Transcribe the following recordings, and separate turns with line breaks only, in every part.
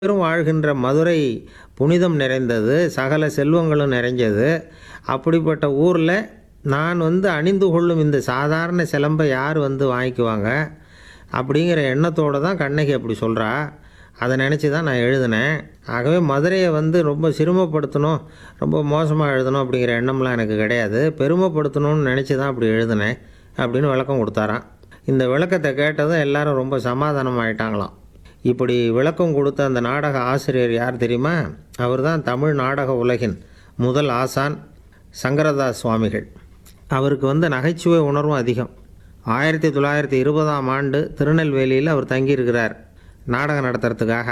பேரும் வாழ்கின்ற மதுரை புனிதம் நிறைந்தது சகல செல்வங்களும் நிறைஞ்சது அப்படிப்பட்ட ஊரில் நான் வந்து அணிந்து கொள்ளும் இந்த சாதாரண சிலம்பை யார் வந்து வாங்கிக்குவாங்க அப்படிங்கிற எண்ணத்தோடு தான் கண்ணகி அப்படி சொல்கிறா அதை நினச்சி தான் நான் எழுதினேன் ஆகவே மதுரையை வந்து ரொம்ப சிறுமப்படுத்தணும் ரொம்ப மோசமாக எழுதணும் அப்படிங்கிற எண்ணம்லாம் எனக்கு கிடையாது பெருமைப்படுத்தணும்னு நினச்சி தான் அப்படி எழுதினேன் அப்படின்னு விளக்கம் கொடுத்தாராம் இந்த விளக்கத்தை கேட்டதும் எல்லாரும் ரொம்ப சமாதானம் ஆயிட்டாங்களாம் இப்படி விளக்கம் கொடுத்த அந்த நாடக ஆசிரியர் யார் தெரியுமா அவர் தான் தமிழ் நாடக உலகின் முதல் ஆசான் சங்கரதாஸ் சுவாமிகள் அவருக்கு வந்து நகைச்சுவை உணர்வும் அதிகம் ஆயிரத்தி தொள்ளாயிரத்தி இருபதாம் ஆண்டு திருநெல்வேலியில் அவர் தங்கியிருக்கிறார் நாடகம் நடத்துறதுக்காக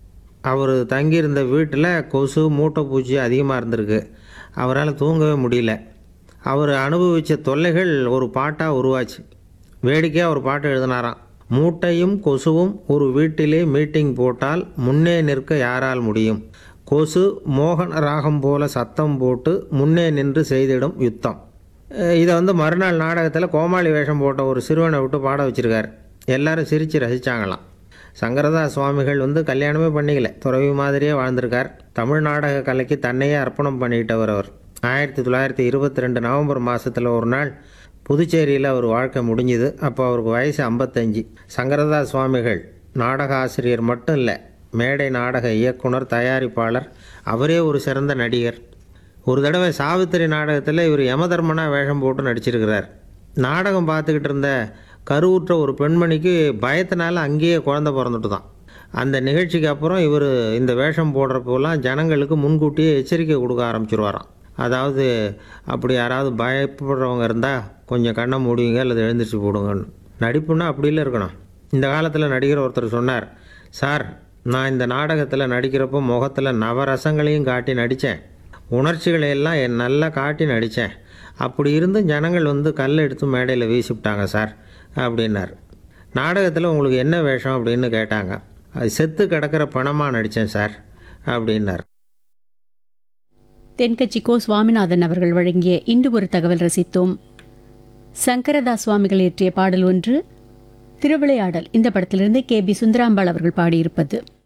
அவர் தங்கியிருந்த வீட்டில் கொசு மூட்டை பூச்சி அதிகமாக இருந்திருக்கு அவரால் தூங்கவே முடியல அவர் அனுபவித்த தொல்லைகள் ஒரு பாட்டாக உருவாச்சு வேடிக்கையாக ஒரு பாட்டு எழுதினாராம் மூட்டையும் கொசுவும் ஒரு வீட்டிலே மீட்டிங் போட்டால் முன்னே நிற்க யாரால் முடியும் கொசு மோகன ராகம் போல சத்தம் போட்டு முன்னே நின்று செய்திடும் யுத்தம் அஹ் இதை வந்து மறுநாள் நாடகத்தில் கோமாளி வேஷம் போட்ட ஒரு சிறுவனை விட்டு பாட வச்சிருக்காரு எல்லாரும் சிரித்து ரசித்தாங்களாம் சங்கரதாஸ் சுவாமிகள் வந்து கல்யாணமே பண்ணிக்கல துறவி மாதிரியே வாழ்ந்திருக்கார் தமிழ் நாடக கலைக்கு தன்னையே அர்ப்பணம் பண்ணிட்டவர் அவர் ஆயிரத்தி தொள்ளாயிரத்தி இருபத்தி ரெண்டு நவம்பர் மாதத்தில் ஒரு நாள் புதுச்சேரியில் அவர் வாழ்க்கை முடிஞ்சுது அப்போ அவருக்கு வயசு ஐம்பத்தஞ்சு சங்கரதாஸ் சுவாமிகள் நாடக ஆசிரியர் மட்டும் இல்லை மேடை நாடக இயக்குனர் தயாரிப்பாளர் அவரே ஒரு சிறந்த நடிகர் ஒரு தடவை சாவித்திரி நாடகத்தில் இவர் யமதர்மனா வேஷம் போட்டு நடிச்சிருக்கிறார் நாடகம் பார்த்துக்கிட்டு இருந்த கருவுற்ற ஒரு பெண்மணிக்கு பயத்தினால அங்கேயே குழந்தை பிறந்துட்டு தான் அந்த நிகழ்ச்சிக்கு அப்புறம் இவர் இந்த வேஷம் போடுறப்போலாம் ஜனங்களுக்கு முன்கூட்டியே எச்சரிக்கை கொடுக்க ஆரம்பிச்சிருவாராம் அதாவது அப்படி யாராவது பயப்படுறவங்க இருந்தால் கொஞ்சம் கண்ணை மூடுவீங்க அல்லது எழுந்திரிச்சு போடுங்கன்னு நடிப்புன்னா அப்படிலாம் இருக்கணும் இந்த காலத்தில் நடிகர் ஒருத்தர் சொன்னார் சார் நான் இந்த நாடகத்தில் நடிக்கிறப்போ முகத்தில் நவரசங்களையும் காட்டி நடித்தேன் உணர்ச்சிகளை எல்லாம் என் நல்லா காட்டி நடித்தேன் அப்படி இருந்தும் ஜனங்கள் வந்து கல் எடுத்து மேடையில் வீசிவிட்டாங்க சார் அப்படின்னார் நாடகத்தில் உங்களுக்கு என்ன வேஷம் அப்படின்னு கேட்டாங்க அது செத்து கிடக்கிற பணமாக நடித்தேன் சார் அப்படின்னார்
தென்கட்சி கோ சுவாமிநாதன் அவர்கள் வழங்கிய இன்று ஒரு தகவல் ரசித்தோம் சங்கரதாஸ் சுவாமிகள் இயற்றிய பாடல் ஒன்று திருவிளையாடல் இந்த படத்திலிருந்து கே பி சுந்தராம்பாள் அவர்கள் பாடியிருப்பது